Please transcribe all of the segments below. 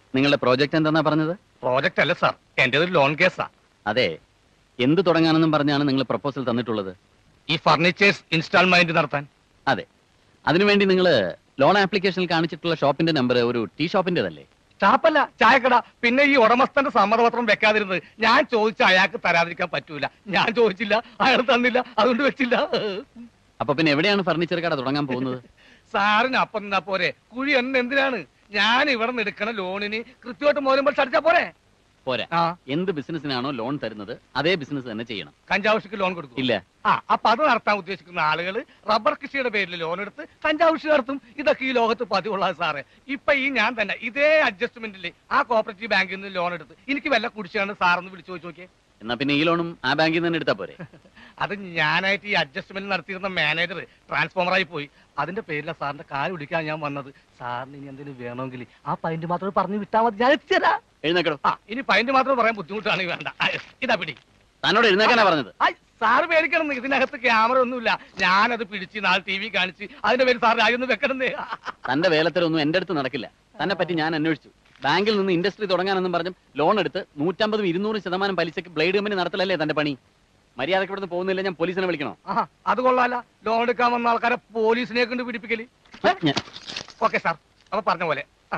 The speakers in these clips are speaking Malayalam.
നിങ്ങളുടെ പ്രോജക്റ്റ് എന്താന്നാ പറഞ്ഞത് പ്രോജക്റ്റ് അല്ല സാർ എന്റെ ഒരു ലോൺ കേസാ അതെ എന്ത് തുടങ്ങാനെന്നും പറഞ്ഞാണ് നിങ്ങൾ പ്രപ്പോസൽ തന്നിട്ടുള്ളത് ഈ ഫർണിച്ചേഴ്സ് ഇൻസ്റ്റാൾമെന്റ് നടത്താൻ അതെ അതിനുവേണ്ടി നിങ്ങൾ ലോൺ ആപ്ലിക്കേഷനിൽ കാണിച്ചിട്ടുള്ള ഷോപ്പിന്റെ നമ്പർ ഒരു ടീ ഷോപ്പിന്റേതല്ലേ ഷാപ്പല്ല ചായക്കട പിന്നെ ഈ ഉടമസ്ഥന്റെ സമ്മതപത്രം വെക്കാതിരുന്നത് ഞാൻ ചോദിച്ച അയാൾക്ക് തരാതിരിക്കാൻ പറ്റൂല ഞാൻ ചോദിച്ചില്ല അയാൾ തന്നില്ല അതുകൊണ്ട് വെച്ചില്ല അപ്പൊ പിന്നെ എവിടെയാണ് ഫർണിച്ചർ കട തുടങ്ങാൻ പോകുന്നത് സാറിന് അപ്പം നിന്നാ പോരെ കുഴി എന്നെ എന്തിനാണ് ഞാൻ ഇവിടെ നിന്ന് എടുക്കണ ലോണിന് കൃത്യമായിട്ട് മോരുമ്പോൾ അടിച്ചാ പോരെ പോരാ ആ എന്ത് ബിസിനസ്സിനാണോ ലോൺ തരുന്നത് അതേ ബിസിനസ് തന്നെ ചെയ്യണം കഞ്ചാവശ്യക്ക് ലോൺ കൊടുക്കും ഇല്ല ആ അപ്പൊ അത് നടത്താൻ ഉദ്ദേശിക്കുന്ന ആളുകൾ റബ്ബർ കൃഷിയുടെ പേരിൽ ലോൺ എടുത്ത് കഞ്ചാവ് കൃഷി നടത്തും ഇതൊക്കെ ഈ ലോകത്ത് പതിവുള്ള സാറേ ഇപ്പൊ ഈ ഞാൻ തന്നെ ഇതേ അഡ്ജസ്റ്റ്മെന്റിൽ ആ കോപ്പറേറ്റീവ് ബാങ്കിൽ നിന്ന് ലോൺ എടുത്ത് എനിക്ക് വല്ല കുടിച്ചാണ് സാറൊന്ന് വിളിച്ചു ചോദിച്ചു നോക്കിയേ എന്നാ പിന്നെ ഈ ലോണും ആ ബാങ്കിൽ നിന്ന് തന്നെ എടുത്താ പോരെ അത് ഞാനായിട്ട് ഈ അഡ്ജസ്റ്റ്മെന്റ് നടത്തിയിരുന്ന മാനേജർ ട്രാൻസ്ഫോമറായി പോയി അതിന്റെ പേരിലാണ് സാറിന്റെ കാല് പിടിക്കാൻ ഞാൻ വന്നത് സാറിന് ഇനി എന്തെങ്കിലും വേണമെങ്കിൽ ആ പൈന്റ് മാത്രം പറഞ്ഞു വിട്ടാൽ മതി ഞാൻ എത്തിയതാ എഴുന്നേക്കടോ ആ ഇനി പൈന്റ് മാത്രം പറയാൻ ബുദ്ധിമുട്ടാണെങ്കിൽ വേണ്ട ആ, ഇതാ പിടി തന്നോട് എഴുന്നേക്കാനാ പറഞ്ഞത് ഐ, സാറ് പേടിക്കണം ഇതിനകത്ത് ക്യാമറ ഒന്നുമില്ല ഞാനത് പിടിച്ച് നാളെ ടി വി കാണിച്ച് അതിന്റെ പേര് സാർ ആയൊന്ന് വെക്കണമെന്നേ തന്റെ വേലത്തരൊന്നും എന്റെ അടുത്ത് നടക്കില്ല തന്നെ പറ്റി ഞാൻ അന്വേഷിച്ചു ബാങ്കിൽ നിന്ന് ഇൻഡസ്ട്രി തുടങ്ങാനെന്നും പറഞ്ഞ് ലോൺ എടുത്ത് നൂറ്റമ്പതും ഇരുന്നൂറും ശതമാനം പലിശക്ക് ബ്ലേഡ് കമ്പനി നടത്തലല്ലേ തന്റെ പണി മര്യാദക്ക് ഇവിടുന്ന് പോകുന്നില്ല ഞാൻ പോലീസിനെ വിളിക്കണോ ആ അത് കൊള്ളാല ലോൺ എടുക്കാൻ വന്ന ആൾക്കാരെ പോലീസിനെ കൊണ്ട് പിടിപ്പിക്കല് ഞാൻ- ഓക്കെ സാർ അപ്പൊ പറഞ്ഞ പോലെ ആ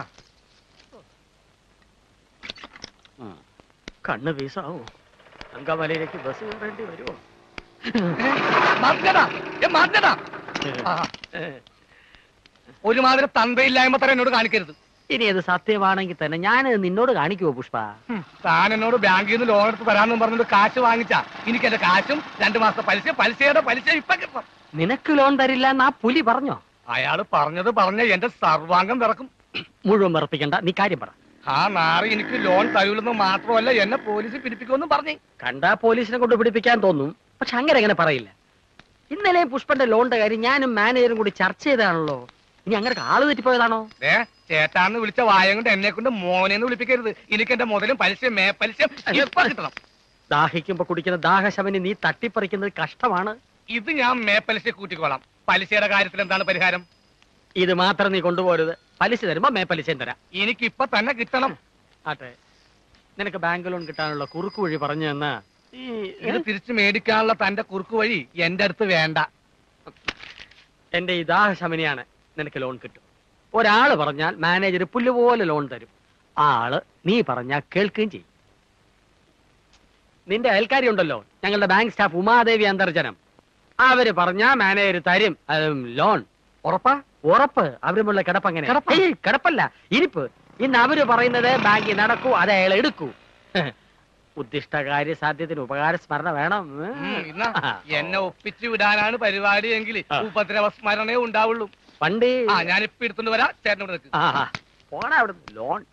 ആ. കണ്ണ് വീസാവോ അങ്കമലയിലേക്ക് ബസ് കയറേണ്ടി വരുമോ മാറ്റടാ ഏ മാറ്റടാ ആ. ഒരുമാതിരി തന്തയില്ലായ്മ തരം എന്നോട് കാണിക്കരുത് ഇനി അത് സത്യമാണെങ്കിൽ തന്നെ ഞാൻ നിന്നോട് കാണിക്കുവോ പുഷ്പ ഉം. താൻ എന്നോട് ബാങ്കിൽ നിന്ന് ലോൺ എടുത്ത് തരാമെന്ന് പറഞ്ഞിട്ട് കാശ് വാങ്ങിച്ചാ എനിക്ക് എന്റെ കാശും രണ്ടു മാസത്തെ പലിശ പലിശയുടെ പലിശ ഇപ്പൊ കിട്ടണം നിനക്ക് ലോൺ തരില്ല എന്നാ പുലി പറഞ്ഞോ അയാള് പറഞ്ഞത് പറഞ്ഞ എന്റെ സർവാംഗം വിറക്കും മുഴുവൻ വിറപ്പിക്കണ്ട നീ കാര്യം പറ ആ നാറി എനിക്ക് ലോൺ തരൂലെന്ന് മാത്രമല്ല എന്നെ പോലീസ് പിടിപ്പിക്കുമെന്നും പറഞ്ഞു കണ്ടാ പോലീസിനെ കൊണ്ട് പിടിപ്പിക്കാൻ തോന്നും പക്ഷെ അങ്ങനെ അങ്ങനെ പറയില്ല ഇന്നലെ പുഷ്പന്റെ ലോണിന്റെ കാര്യം ഞാനും മാനേജറും കൂടി ചർച്ച ചെയ്താണല്ലോ ഇനി അങ്ങനെ ആള് തെറ്റിപ്പോയതാണോ ഏ ചേട്ടാന്ന് വിളിച്ച വായം കൊണ്ട് എന്നെ കൊണ്ട് മോനെന്ന് വിളിപ്പിക്കരുത് എനിക്ക് എന്റെ മുതലും പലിശയും മേപ്പലിശയും ഇപ്പൊ കിട്ടണം ദാഹിക്കുമ്പോ കുടിക്കുന്ന ദാഹശമനി നീ തട്ടിപ്പറിക്കുന്നത് കഷ്ടമാണ് ഇത് ഞാൻ മേപ്പലിശ കൂട്ടിക്കോളാം പലിശയുടെ കാര്യത്തിൽ എന്താണ് പരിഹാരം ഇത് മാത്രം നീ കൊണ്ടുപോരുത് പലിശ തരുമ്പോ മേ പലിശയും തരാം എനിക്ക് ഇപ്പൊ തന്നെ കിട്ടണം ആട്ടെ നിനക്ക് ബാങ്ക് ലോൺ കിട്ടാനുള്ള കുറുക്ക് വഴി പറഞ്ഞു തന്നാ ഈ ഇത് തിരിച്ചു മേടിക്കാനുള്ള തന്റെ കുറുക്ക് വഴി എന്റെ അടുത്ത് വേണ്ട എന്റെ ഈ ദാഹശമനിയാണ് നിനക്ക് ലോൺ കിട്ടും ഒരാള് പറഞ്ഞാൽ മാനേജർ പുല്ലുപോലെ ലോൺ തരും ആ ആള് നീ പറഞ്ഞാൽ കേൾക്കുകയും ചെയ്യും നിന്റെ അയൽക്കാരി ഉണ്ടല്ലോ ഞങ്ങളുടെ ബാങ്ക് സ്റ്റാഫ് ഉമാദേവി അന്തർജനം അവര് പറഞ്ഞാ മാനേജർ തരും അതും ലോൺ ഉറപ്പാ ഉറപ്പ് അവരുമുള്ള കിടപ്പങ്ങനെ കിടപ്പ? ഏയ്, കിടപ്പല്ല ഇരിപ്പ് ഇന്ന് അവര് പറയുന്നത് ബാങ്കിൽ നടക്കൂ അത് അയാൾ എടുക്കൂ ഉദ്ദിഷ്ട കാര്യ സാധ്യത്തിന് ഉപകാര സ്മരണ വേണം ഉം, ഇന്നാ എന്നെ ഒപ്പിച്ചു വിടാനാണ് പരിപാടി എങ്കിൽ ആ. ഉപദ്രവ സ്മരണേ ഉണ്ടാവുള്ളൂ പണ്ട് ആ ഞാനിപ്പോ എടുത്തോണ്ട് വരാം ചേട്ടനോട് നിൽക്ക് ആ ആ. പോടാ അവിടെ ലോൺ